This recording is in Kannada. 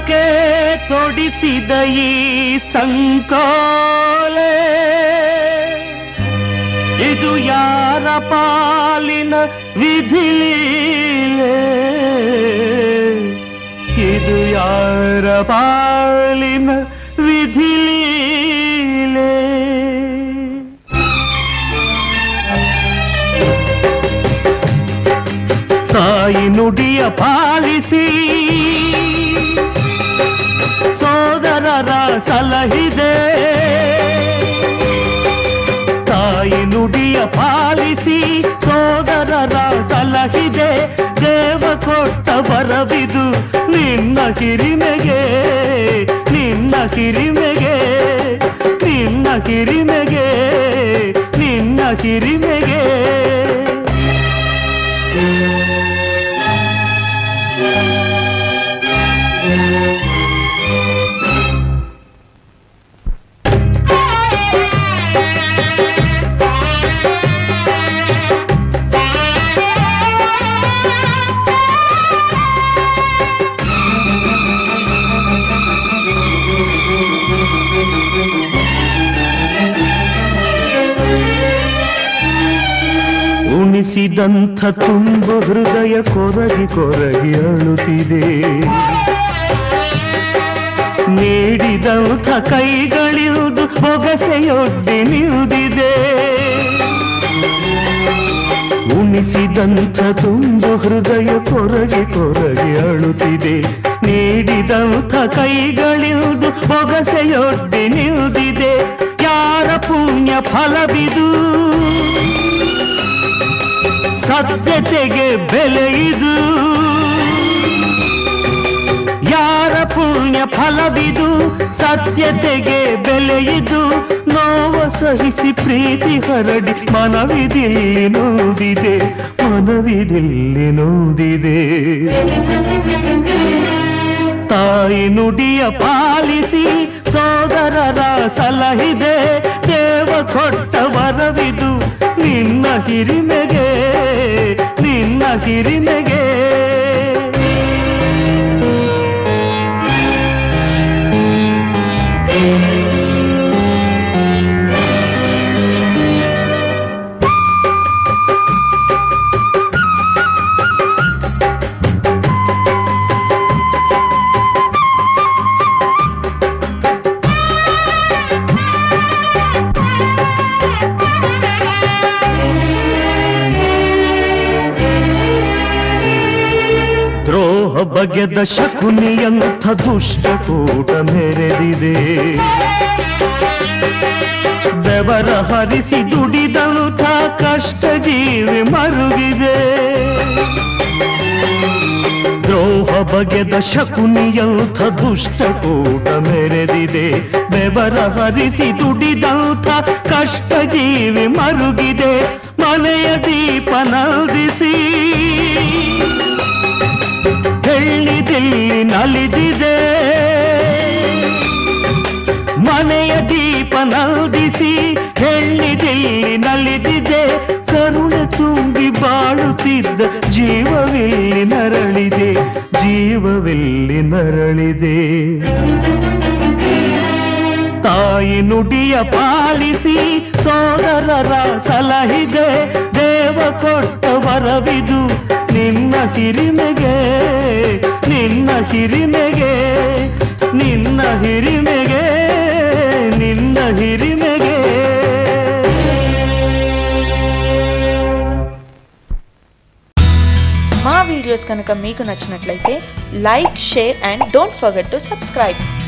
ಯಾಕೆ ತೊಡಿಸಿದ ಈ ಸಂಕೋಲೆ ಇದು ಯಾರ ಪಾಲಿನ ವಿಧಿಲೀಲೆ ಇದು ಯಾರ ಪಾಲಿನ ವಿಧಿಲೀಲೆ ತಾಯಿ ನುಡಿಯ ಪಾಲಿಸಿ ಸೋದರರ ಸಲಹಿದೆ ತಾಯಿ ನುಡಿಯ ಪಾಲಿಸಿ ಸೋದರರ ಸಲಹಿದೆ ದೇವ ಕೊಟ್ಟ ಬರವಿದು ನಿನ್ನ ಹಿರಿಮೆಗೆ ನಿನ್ನ ಹಿರಿಮೆಗೆ ನಿನ್ನ ಹಿರಿಮೆಗೆ ನಿನ್ನ ಹಿರಿಮೆಗೆ ಉಣಿಸಿದಂಥ ತುಂಬ ಹೃದಯ ಕೊರಗಿ ಕೊರಗಿ ಅಳುತ್ತಿದೆ ನೀಡಿದಂಥ ಕೈಗಳಿರುವುದು ಬೊಗಸೆಯೊಡ್ಡಿ ನಿಲ್ದಿದೆ ಉಣಿಸಿದಂಥ ತುಂಬ ಹೃದಯ ಕೊರಗಿ ಕೊರಗಿ ಅಳುತ್ತಿದೆ ನೀಡಿದಂಥ ಕೈಗಳಿರುವುದು ಬೊಗಸೆಯೊಡ್ಡಿ ನಿಲ್ದಿದೆ ಯಾರ ಪುಣ್ಯ ಫಲವಿದು ಸತ್ಯತೆಗೆ ಬೆಲೆ ಇದು ಯಾರ ಪುಣ್ಯ ಫಲವಿದು ಸತ್ಯತೆಗೆ ಬೆಲೆ ಇದು ನೋವ ಸಹಿಸಿ ಪ್ರೀತಿ ಹರಡಿ ಮನವಿದಿಲ್ಲಿ ನೋದಿದೆ ಮನವಿದಿಲ್ಲಿ ನೋದಿದೆ ತಾಯಿ ನುಡಿಯ ಪಾಲಿಸಿ ಸೋದರರ ಸಲಹಿದೆ ದೇವ ಕೊಟ್ಟ ವರವಿದು ನಿನ್ನ ಹಿರಿಮೆಗೆ ನಿನ್ನ ಹಿರಿಮೆಗೆ ದ್ರೋಹ ಬಗೆದ ಶಕುನಿಯಂಥ ದುಷ್ಟಕೂಟ ಮೆರೆದಿದೆ ಬೆವರ ಹರಿಸಿ ದುಡಿದಂಥ ಕಷ್ಟ ಜೀವಿ ಮರುಗಿದೆ ದ್ರೋಹ ಬಗೆದ ಶಕುನಿಯಂಥ ದುಷ್ಟಕೂಟ ಮೆರೆದಿದೆ ಬೆವರ ಹರಿಸಿ ದುಡಿದಂಥ ಕಷ್ಟ ಜೀವಿ ಮರುಗಿದೆ ಮನೆಯ ದೀಪ ನಲ್ದಿಸಿ ಹೆಳ್ಳಿದಿಲ್ಲಿ ನಲಿದಿದೆ ಮನೆಯ ದೀಪ ನಲ್ದಿಸಿ ಹೆಳ್ಳಿದಿಲ್ಲಿ ನಲಿದಿದೆ ಕರುಣೆ ತುಂಬಿ ಬಾಳುತ್ತಿದ್ದ ಜೀವವಿಲ್ಲಿ ನರಳಿದೆ ಜೀವವಿಲ್ಲಿ ನರಳಿದೆ ತಾಯಿ ನುಡಿಯ ಪಾಲಿಸಿ ಸೋದರರ ಸಲಹಿದೆ ದೇವ ಕೊಟ್ಟ ವರವಿದು ನಿನ್ನ ಹಿರಿಮೆಗೆ ನಿನ್ನ ಹಿರಿಮೆಗೆ ನಿನ್ನ ಹಿರಿಮೆಗೆ ನಿನ್ನ ಹಿರಿಮೆಗೆ మా వీడియోస్ కనుక మీకు నచ్చినట్లయితే like share and don't forget to subscribe